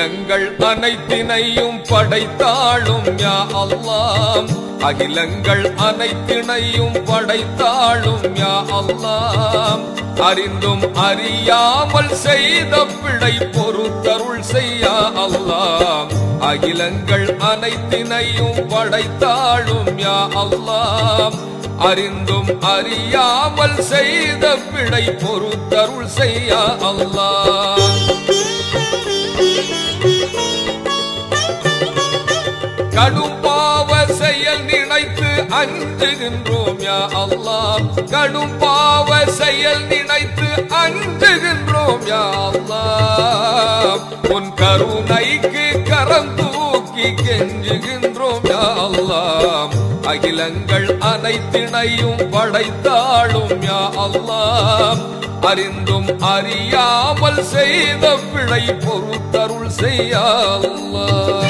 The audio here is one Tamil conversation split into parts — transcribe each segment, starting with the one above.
அகிலங்கள் அனைத்தினையும் படைத்தாளும் யா அல்லாம் அகிலங்கள் அனைத்தினையும் படைத்தாளும் யா அல்லாம் அறிந்தும் அறியாமல் செய்த பிழை பொறுத்தருள் செய்யா அல்லாம் அகிலங்கள் அனைத்தினையும் படைத்தாளும் யா அல்லாம் அறிந்தும் அறியாமல் செய்த பிழை பொறுத்தருள் செய்யா அல்லாம் கடும் பாவ செயல் நினைத்து அஞ்சுகின்றோம் யா அல்லாம் கடும் பாவ செயல் நினைத்து அஞ்சுகின்றோம் யா அல்லாம் உன் கருணைக்கு கரம் தூக்கி கெஞ்சுகின்றோம் யா அல்லாம் அகிலங்கள் அனைத்தினையும் படைத்தாளும் யா அல்லாம் அறிந்தும் அறியாமல் செய்த பிழை பொறுத்தருள் செய்யா அல்லாஹ்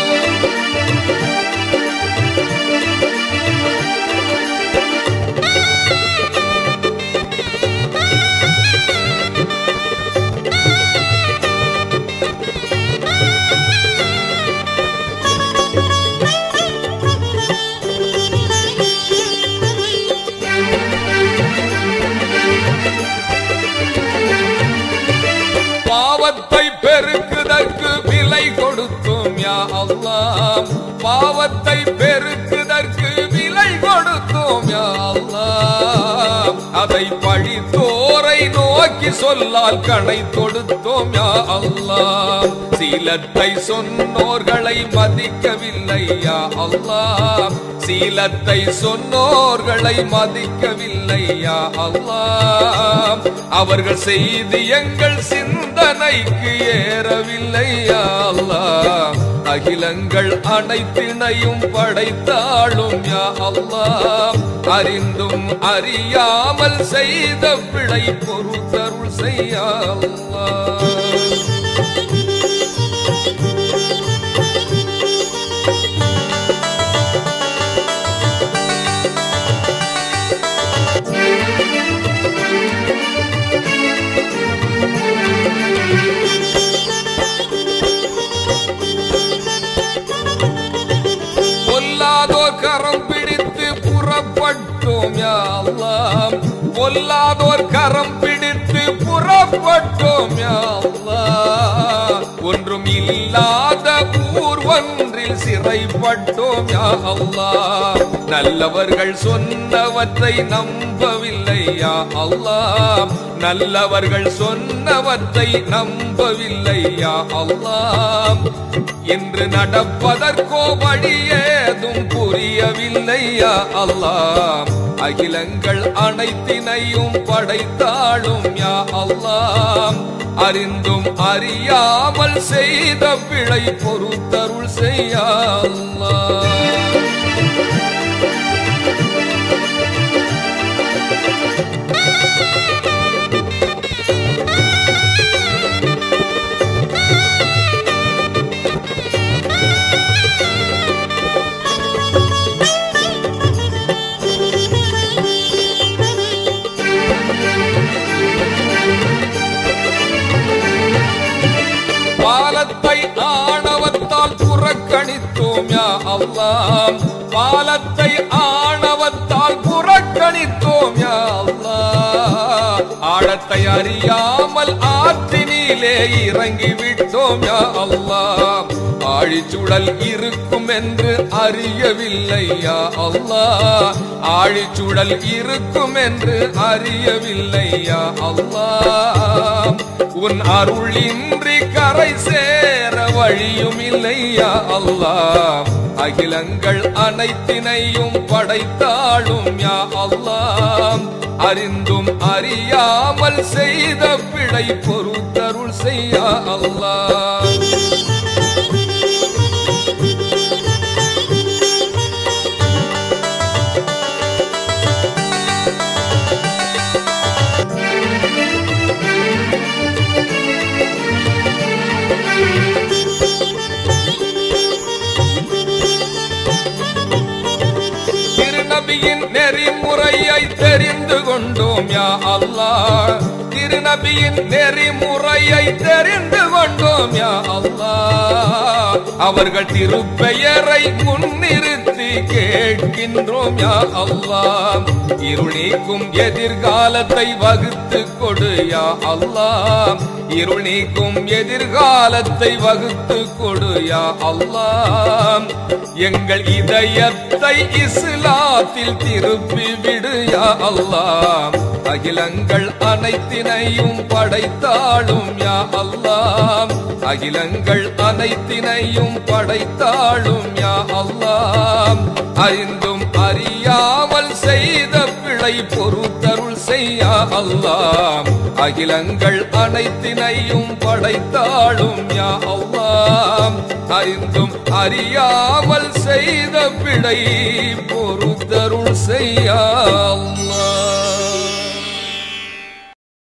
பாவத்தை பெருக்குதற்கு விலை கொடுத்தோம் யா அல்லாம் பாவத்தை பெருக்குதற்கு விலை கொடுத்தோம் யா அல்லாம் அதை பழித்தோரை நோக்கி சொல்லால் கணை தொடுத்தோம் யா அல்லாம் சீலத்தை சொன்னோர்களை மதிக்கவில்லை யா அல்லாம் சீலத்தை சொன்னோர்களை மதிக்கவில்லை யா அல்லாம் அவர்கள் செய்தி எங்கள் சிந்தனைக்கு ஏறவில்லை யா அல்லாஹ் அகிலங்கள் அனைத்தினையும் படைத்தாளும் யா அல்லாஹ் அறிந்தும் அறியாமல் செய்த பிழை பொறுத்தருள் செய்யா அல்லாஹ் பொல்லாதோர் கரம் பிடித்து புறப்பட்டோம் யா அல்லாம் பொல்லாதோர் கரம் பிடித்து புறப்பட்டோம் யா அல்லாஹ் ஒன்றும் இல்லாத ஊர் ஒன்றில் சிறைப்பட்டோம் யா அல்லாஹ் நல்லவர்கள் சொன்னவற்றை நம்பவில்லை யா அல்லாஹ் நல்லவர்கள் சொன்னவற்றை நம்பவில்லை யா அல்லாஹ் இன்று நடப்பதற்கோ வழி ஏதும் புரியவில்லை யா அல்லாஹ் அகிலங்கள் அனைத்தினையும் படைத்தாளும் யா அல்லாஹ் அறிந்தும் அறியாமல் செய்த பிழை பொறுத்தருள் செய்யா அல்லாஹ் பாலத்தை ஆணவத்தால் புறக்கணித்தோம் யா அல்லாம் பாலத்தை ஆணவத்தால் புறக்கணித்தோம் யா அல்லாஹ் ஆழத்தை அறியாமல் ஆற்றினிலே இறங்கி விட்டோம் யா அல்லாஹ் ஆழிச்சுடல் இருக்கும் என்று அறியவில்லை யா அல்லாஹ் ஆழிச்சுடல் இருக்கும் என்று அறியவில்லை யா அல்லாஹ் உன் அருளின்றி கரை சேர வழியும் இல்லையா அல்லாஹ் அகிலங்கள் அனைத்தினையும் படைத்தாளும் யா அல்லாஹ் அறிந்தும் அறியாமல் செய்த பிழை பொறுத்தருள் செய்யா அல்லாஹ் திருநபியின் நெறிமுறையை தெரிந்து கொண்டோம் யா அல்லாஹ் திருநபியின் நெறிமுறையை தெரிந்து கொண்டோம் யா அல்லாஹ் அவர்கள் திருப்பெயரை முன்னிறுத்தி கேட்கின்றோம் யா அல்லாஹ் இருள் நீக்கும் எதிர்காலத்தை வகுத்து கொடு யா அல்லாஹ் இருள் நீக்கும் எதிர்காலத்தை வகுத்து கொடு யா அல்லாஹ் எங்கள் இதயத்தை இஸ்லாத்தில் திருப்பி விடு யா அல்லாஹ் அகிலங்கள் அனைத்தினையும் படைத்தாளும் யா அல்லாஹ் அகிலங்கள் அனைத்தினையும் படைத்தாளும் யா அல்லாஹ் அறிந்தும் அறியாமல் செய்த பிழை பொறுத்தருள் செய்யா அல்லாஹ் அகிலங்கள் அனைத்தினையும் படைத்தாளும் யா அல்லாஹ் அறிந்தும் அறியாமல் செய்த பிழை பொறுத்தருள் செய்யா அல்லாஹ்